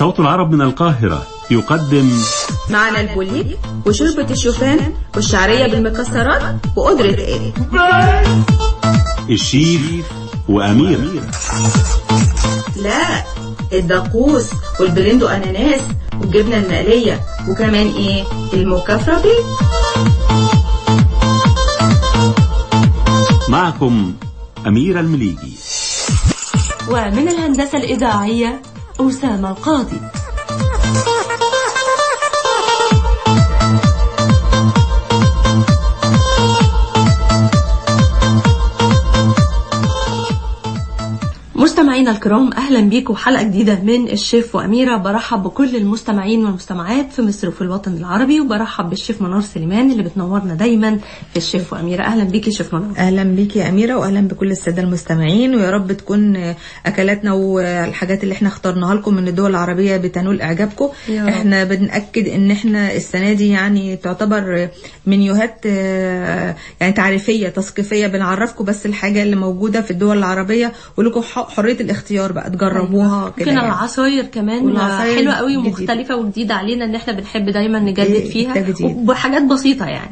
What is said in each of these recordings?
صوت العرب من القاهرة يقدم معنا البوليب وشوربة الشوفان والشعرية بالمكسرات وقدرة ايه الشيف وأمير لا الدقوس والبلندو اناناس والجبنة المقلية وكمان ايه المكفرة بيه معكم أمير المليجي ومن الهندسة الإذاعية أسامة القاضي مستمعينا الكرام اهلا بيكم حلقه جديده من الشيف واميره برحب بكل المستمعين والمستمعات في مصر وفي الوطن العربي وبرحب بالشيف منار سليمان اللي بتنورنا دايما في الشيف واميره اهلا بيكي شيف منار اهلا بيكي يا اميره واهلا بكل الساده المستمعين ويا رب تكون اكلاتنا والحاجات اللي احنا اخترناها لكم من الدول العربيه بتنول اعجابكم يا رب. احنا بناكد ان احنا السنه دي يعني تعتبر منيوهات آه، يعني تعريفيه تثقيفيه بنعرفكم بس الحاجه اللي موجوده في الدول العربيه ولكم ح- حريه الاختيار بقى تجربوها كده ممكن يعني. العصاير كمان والعصاير حلوه قوي جديدة. ومختلفه وجديده علينا ان احنا بنحب دايما نجدد إيه، فيها تجديد. وبحاجات بسيطه يعني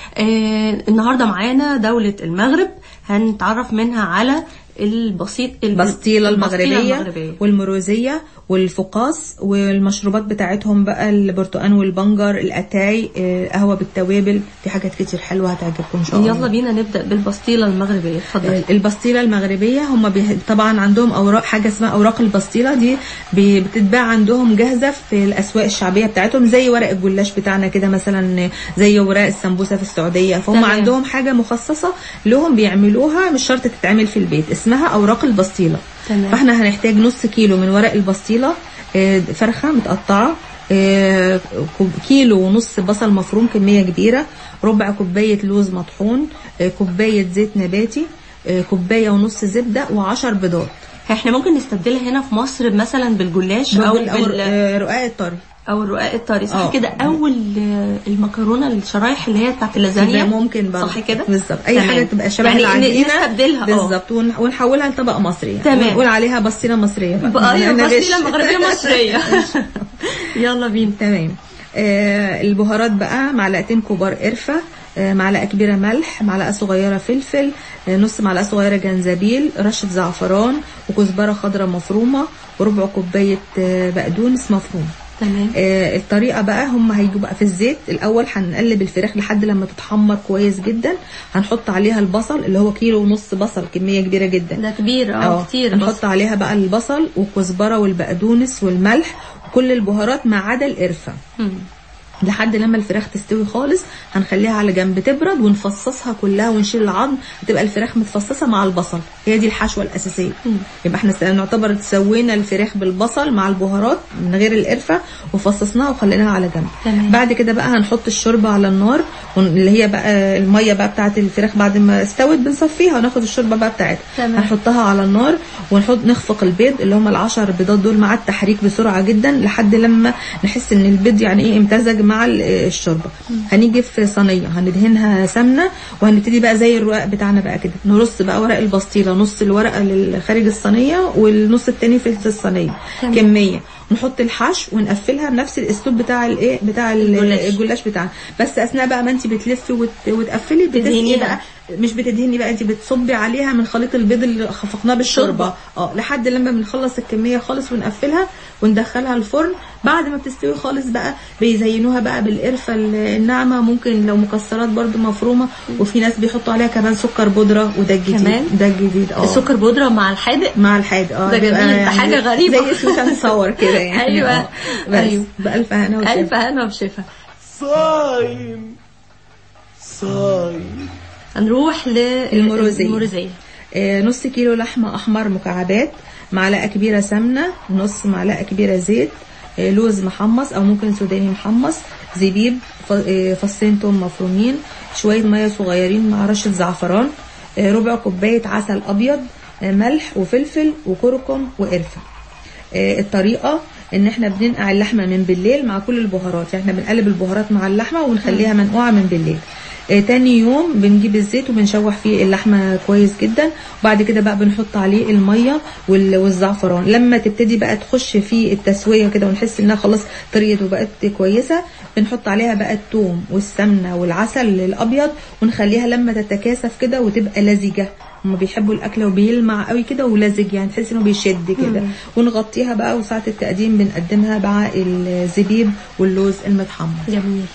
آه النهارده معانا دوله المغرب هنتعرف منها على البسيط البسطيله المغربيه, المغربيه والمروزيه والفقاص والمشروبات بتاعتهم بقى البرتقال والبنجر الاتاي آه، قهوه بالتوابل في حاجات كتير حلوه هتعجبكم ان شاء الله يلا بينا نبدا بالبسطيله المغربيه اتفضلي البسطيله المغربيه هم بيه... طبعا عندهم اوراق حاجه اسمها اوراق البسطيله دي بي- بتتباع عندهم جاهزه في الاسواق الشعبيه بتاعتهم زي ورق الجلاش بتاعنا كده مثلا زي ورق السمبوسه في السعوديه فهم تمام. عندهم حاجه مخصصه لهم بيعملوها مش شرط تتعمل في البيت اسمها اوراق البسطيله تمام. فاحنا هنحتاج نص كيلو من ورق البسطيله آه، فرخه متقطعه آه، كوب- كيلو ونص بصل مفروم كميه كبيره ربع كوبايه لوز مطحون آه، كوبايه زيت نباتي آه، كوبايه ونص زبده وعشر بيضات احنا ممكن نستبدلها هنا في مصر مثلا بالجلاش او بال- أو بال آه، رقاق الطري او الرقاق الطري صح آه. كده او ال- المكرونه الشرايح اللي هي بتاعت اللازانيا يبقى ممكن برضه صح كده بالظبط اي تمام. حاجه تبقى شبه يعني العجينه نستبدلها اه بالظبط ون- ونحولها لطبق مصري يعني تمام. ونقول عليها بسطيله مصريه بقى بقى ايوه نغش. بسطيله مغربيه مصريه يلا بينا تمام آه البهارات بقى معلقتين كبار قرفة آه معلقة كبيرة ملح معلقة صغيرة فلفل آه نص معلقة صغيرة جنزبيل رشة زعفران وكزبرة خضراء مفرومة وربع كوباية آه بقدونس مفروم تمام آه الطريقة بقى هم هيجوا بقى في الزيت الأول هنقلب الفراخ لحد لما تتحمر كويس جدا هنحط عليها البصل اللي هو كيلو ونص بصل كمية كبيرة جدا ده كبير اه كتير هنحط بس عليها بقى البصل والكزبرة والبقدونس والملح وكل البهارات ما عدا القرفة مم. لحد لما الفراخ تستوي خالص هنخليها على جنب تبرد ونفصصها كلها ونشيل العظم هتبقى الفراخ متفصصه مع البصل هي دي الحشوه الاساسيه مم. يبقى احنا س- نعتبر سوينا الفراخ بالبصل مع البهارات من غير القرفه وفصصناها وخليناها على جنب تمام. بعد كده بقى هنحط الشوربه على النار ون- اللي هي بقى الميه بقى بتاعه الفراخ بعد ما استوت بنصفيها وناخد الشوربه بقى بتاعتها تمام. هنحطها على النار ونحط نخفق البيض اللي هم العشر بيضات دول مع التحريك بسرعه جدا لحد لما نحس ان البيض يعني ايه امتزج مع ال- الشوربه هنيجي في صينيه هندهنها سمنه وهنبتدي بقى زي الرقاق بتاعنا بقى كده نرص بقى ورق البسطيله نص الورقه لخارج الصينيه والنص التاني في الصينيه تمام. كميه ونحط الحشو ونقفلها بنفس الاسلوب بتاع الايه بتاع ال- الجلاش. الجلاش بتاعنا بس اثناء بقى ما انت بتلفي وت- وتقفلي بتسقي تدهنيها. بقى مش بتدهني بقى انت بتصبي عليها من خليط البيض اللي خفقناه بالشوربه اه لحد لما بنخلص الكميه خالص ونقفلها وندخلها الفرن بعد ما بتستوي خالص بقى بيزينوها بقى بالقرفه ال- الناعمه ممكن لو مكسرات برضو مفرومه وفي ناس بيحطوا عليها كمان سكر بودره وده الجديد كمان؟ ده الجديد اه السكر بودره مع الحادق مع الحادق اه ده بيبقى جميل، ده حاجة غريبة. زي سويت اند صور كده يعني أيوة. آه. بس أيوة. بألف هنا وشفا الف هنا وشفا صايم صايم هنروح المروزية. للمروزيه آه، نص كيلو لحمة أحمر مكعبات معلقة كبيرة سمنة نص معلقة كبيرة زيت آه، لوز محمص أو ممكن سوداني محمص زبيب ف- آه، فصين توم مفرومين شوية مية صغيرين مع رشة زعفران آه، ربع كوباية عسل أبيض آه، ملح وفلفل وكركم وقرفة آه، الطريقة ان احنا بننقع اللحمه من بالليل مع كل البهارات يعني احنا بنقلب البهارات مع اللحمه ونخليها منقوعه من بالليل آه تاني يوم بنجيب الزيت وبنشوح فيه اللحمه كويس جدا وبعد كده بقى بنحط عليه الميه وال- والزعفران لما تبتدي بقى تخش في التسويه كده ونحس انها خلاص طريت وبقت كويسه بنحط عليها بقى الثوم والسمنه والعسل الابيض ونخليها لما تتكاثف كده وتبقى لزجه هما بيحبوا الاكل وبيلمع قوي كده ولزج يعني تحس انه بيشد كده ونغطيها بقى وساعه التقديم بنقدمها مع الزبيب واللوز المتحمر جميل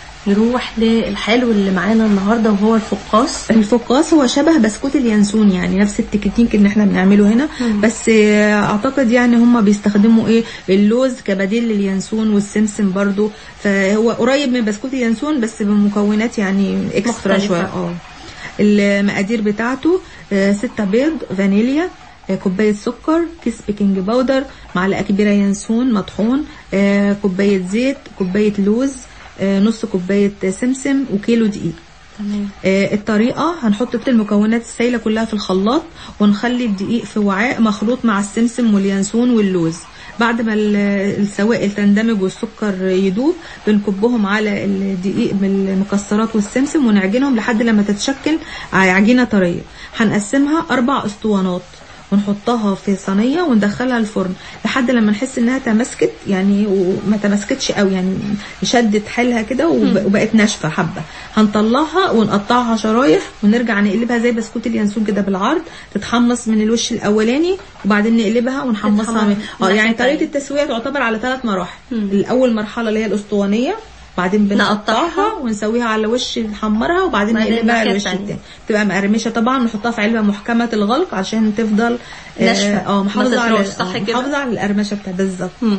نروح للحلو اللي معانا النهارده وهو الفقاص الفقاص هو شبه بسكوت اليانسون يعني نفس التكتيك اللي احنا بنعمله هنا بس آه، اعتقد يعني هم بيستخدموا ايه اللوز كبديل لليانسون والسمسم برضو فهو قريب من بسكوت اليانسون بس بمكونات يعني اكسترا مختلفة. شويه اه المقادير بتاعته آه، ستة بيض فانيليا آه، كوباية سكر كيس بيكنج باودر معلقة كبيرة ينسون مطحون آه، كوباية زيت كوباية لوز آه، نص كوباية سمسم وكيلو دقيق تمام آه، الطريقة هنحط كل المكونات السائلة كلها في الخلاط ونخلي الدقيق في وعاء مخلوط مع السمسم واليانسون واللوز بعد ما ال- السوائل تندمج والسكر يدوب بنكبهم على الدقيق بالمكسرات والسمسم ونعجنهم لحد لما تتشكل عجينة طرية هنقسمها أربع أسطوانات ونحطها في صينيه وندخلها الفرن لحد لما نحس انها تماسكت يعني وما تماسكتش قوي يعني شدت حيلها كده وب- وبقت ناشفه حبه هنطلعها ونقطعها شرايح ونرجع نقلبها زي بسكوت اليانسون كده بالعرض تتحمص من الوش الاولاني وبعدين نقلبها ونحمصها من تتحمص اه من يعني ناحية طريقه تانية. التسويه تعتبر على ثلاث مراحل مم. الاول مرحله اللي هي الاسطوانيه بعدين بنقطعها نقطعها. ونسويها على وش نحمرها وبعدين بعدين نقلبها الناحية على الوش التانية. التاني تبقى مقرمشه طبعا نحطها في علبه محكمه الغلق عشان تفضل آه، ناشفة. اه ما محافظه على تطرش، صح آه، كده؟ محافظه على القرمشه بتاعتها بالظبط مم.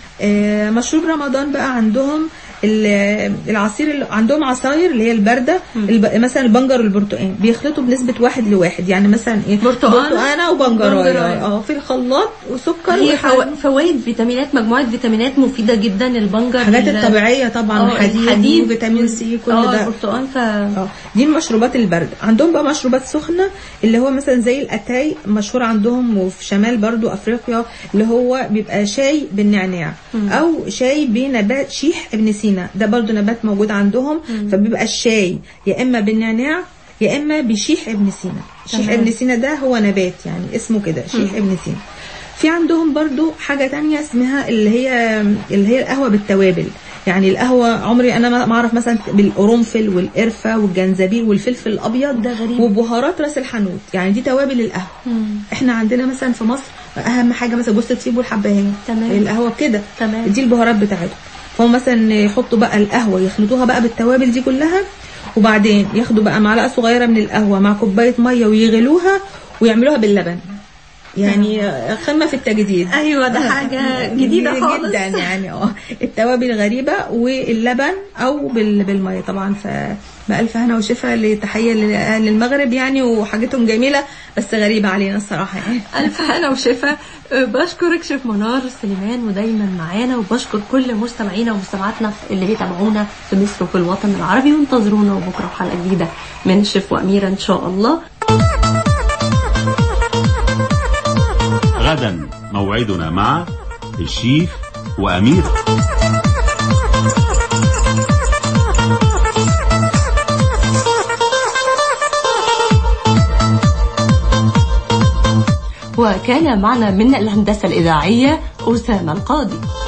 آه، مشروب رمضان بقى عندهم ال- العصير اللي عندهم عصاير اللي هي البارده الب... مثلا البنجر والبرتقال بيخلطوا بنسبه واحد لواحد يعني مثلا ايه برتقانة برتقانه وبنجرايه وبنجراية. اه في الخلاط وسكر هي وحل- فوا- فوائد فيتامينات مجموعه فيتامينات مفيده جدا البنجر الحاجات ال- الطبيعيه طبعا اه الحديد, الحديد وفيتامين سي كل اه ده البرتقال ف اه دي المشروبات البارده عندهم بقى مشروبات سخنه اللي هو مثلا زي الاتاي مشهور عندهم وفي شمال برضو افريقيا اللي هو بيبقى شاي بالنعناع او شاي بنبات شيح ابن سينا ده برضو نبات موجود عندهم فبيبقى الشاي يا اما بالنعناع يا اما بشيح ابن سينا شيح تمام. ابن سينا ده هو نبات يعني اسمه كده شيح ابن سينا في عندهم برضو حاجة تانية اسمها اللي هي اللي هي القهوة بالتوابل يعني القهوة عمري أنا ما ما أعرف مثلا بالقرنفل والقرفة والجنزبيل والفلفل الأبيض ده غريب. وبهارات راس الحانوت يعني دي توابل القهوة مم. احنا عندنا مثلا في مصر أهم حاجة مثلا جوز الطيب والحبهان تمام. القهوة كده تمام. دي البهارات بتاعتهم فهم مثلا يحطوا بقى القهوة يخلطوها بقى بالتوابل دي كلها وبعدين ياخدوا بقى معلقة صغيرة من القهوة مع كوباية مية ويغلوها ويعملوها باللبن يعني قمة في التجديد ايوه ده حاجه جديده خالص جدا يعني اه التوابل غريبة واللبن او بال- بالمية طبعا ف بألف هنا وشفا لتحية لأهل المغرب يعني وحاجتهم جميلة بس غريبة علينا الصراحة يعني ألف هنا وشفا أه، بشكرك شيف منار سليمان ودايما معانا وبشكر كل مستمعينا ومستمعاتنا اللي بيتابعونا في مصر وفي الوطن العربي وانتظرونا بكره في حلقه جديده من الشيف واميره ان شاء الله غدا موعدنا مع الشيف وأميرة وكان معنا من الهندسه الاذاعيه اسامه القاضي